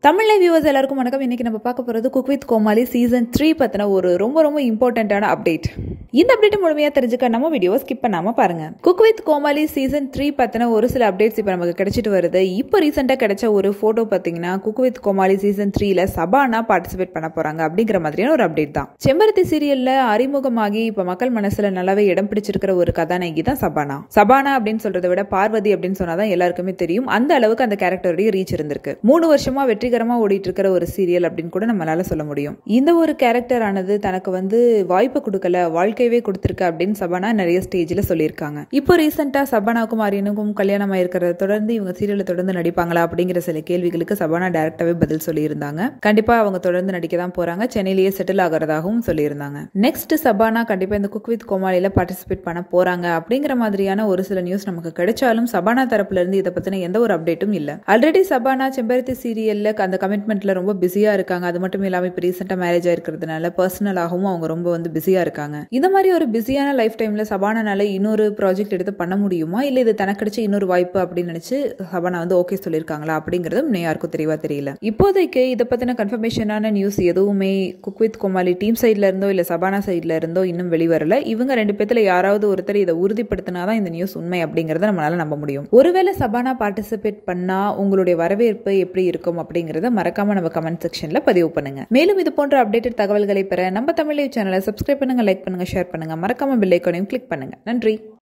தமிழ்ல வியூவர்ஸ் எல்லாருக்கும் வணக்கம் இன்னைக்கு நம்ம பார்க்க போறது cook with Comali season three பத்தின ஒரு ரொம்ப ரொம்ப இம்பார்ட்டன்டான அப்டேட் இந்த அப்டேட் முழுமையா தெரிஞ்சுக்க நம்ம வீடியோவை ஸ்கிப் பண்ணாம பாருங்க cook with Comali season three பத்தின ஒரு சில அப்டேட்ஸ் இப்போ நமக்கு கிடைச்சிட்டு வருது இப்போ ரீசெண்டாக கிடைச்ச ஒரு போட்டோ பார்த்தீங்கன்னா குக் வித் கோமாளி சீசன் த்ரீல சபானா பார்ட்டிசிபேட் பண்ண போறாங்க அப்படிங்கிற மாதிரியான ஒரு அப்டேட் தான் செம்பருத்தி சீரியல்ல அறிமுகமாகி இப்போ மக்கள் மனசுல நல்லாவே இடம் பிடிச்சிருக்கிற ஒரு கதாநாயகி தான் சபானா சபானா அப்படின்னு சொல்றதை விட பார்வதி அப்படின்னு சொன்னாதான் எல்லாருக்குமே தெரியும் அந்த அளவுக்கு அந்த கேரக்டருடைய ரீச் இருந்திருக்கு மூணு வருஷமா வெற்றிகரமா ஓடிட்டு இருக்கிற ஒரு சீரியல் அப்படின்னு கூட நம்மளால சொல்ல முடியும் இந்த ஒரு கேரக்டர் ஆனது தனக்கு வந்து வாய்ப்பு கொடுக்கல வாழ்க்கையவே கொடுத்திருக்கு அப்படின்னு சபானா நிறைய ஸ்டேஜ்ல சொல்லியிருக்காங்க இப்போ ரீசெண்டா சபானாக்கும் ஆரியனுக்கும் கல்யாணம் ஆயிருக்கிறத தொடர்ந்து இவங்க சீரியல்ல தொடர்ந்து நடிப்பாங்களா அப்படிங்கிற சில கேள்விகளுக்கு சபானா டேரக்டாவே பதில் சொல்லியிருந்தாங்க கண்டிப்பா அவங்க தொடர்ந்து நடிக்க தான் போறாங்க சென்னையிலேயே செட்டில் ஆகிறதாகவும் சொல்லியிருந்தாங்க நெக்ஸ்ட் சபானா கண்டிப்பா இந்த குக் வித் கோமாளியில பார்ட்டிசிபேட் பண்ண போறாங்க அப்படிங்கிற மாதிரியான ஒரு சில நியூஸ் நமக்கு கிடைச்சாலும் சபானா தரப்புல இருந்து இதை பத்தின எந்த ஒரு அப்டேட்டும் இல்ல ஆல்ரெடி சபானா செம்பருத்தி சீரியல்ல அந்த கமிட்மெண்ட்ல ரொம்ப பிஸியா இருக்காங்க அது மட்டும் இல்லாம இப்ப ரீசெண்டா மேரேஜ் ஆயிருக்கிறதுனால பர்சனலாகவும் அவங்க ரொம்ப வந்து பிஸியா இருக்காங்க இந்த மாதிரி ஒரு பிஸியான லைஃப் டைம்ல சபானானால இன்னொரு ப்ராஜெக்ட் எடுத்து பண்ண முடியுமா இல்ல இது தனக்கு கிடைச்ச இன்னொரு வாய்ப்பு அப்படின்னு நினைச்சு சபானா வந்து ஓகே சொல்லியிருக்காங்களா அப்படிங்கிறது இன்னும் யாருக்கும் தெரியவா தெரியல இப்போதைக்கு இதை பத்தின கன்ஃபர்மேஷனான நியூஸ் எதுவுமே குக் வித் கோமாளி டீம் சைட்ல இருந்தோ இல்ல சபானா சைட்ல இருந்தோ இன்னும் வெளிவரல இவங்க ரெண்டு பேத்துல யாராவது ஒருத்தர் இதை உறுதிப்படுத்தினாதான் இந்த நியூஸ் உண்மை அப்படிங்கறத நம்மளால நம்ப முடியும் ஒருவேளை சபானா பார்ட்டிசிபேட் பண்ணா உங்களுடைய வரவேற்பு எப்படி இருக்கும் அப்படிங்கறத மறக்காம நம்ம கமெண்ட் செக்ஷன்ல பதிவு பண்ணுங்க மேலும் இது போன்ற அப்டேட்டட் தகவல்களை பெற நம்ம தமிழ் சேனலை சப்ஸ்கிரைப் பண்ணுங்க லைக் பண்ணுங்க ஷேர் பண்ணுங்க மறக்காம பெல் ஐக்கானையும் கிளிக் பண்ணுங்க நன்றி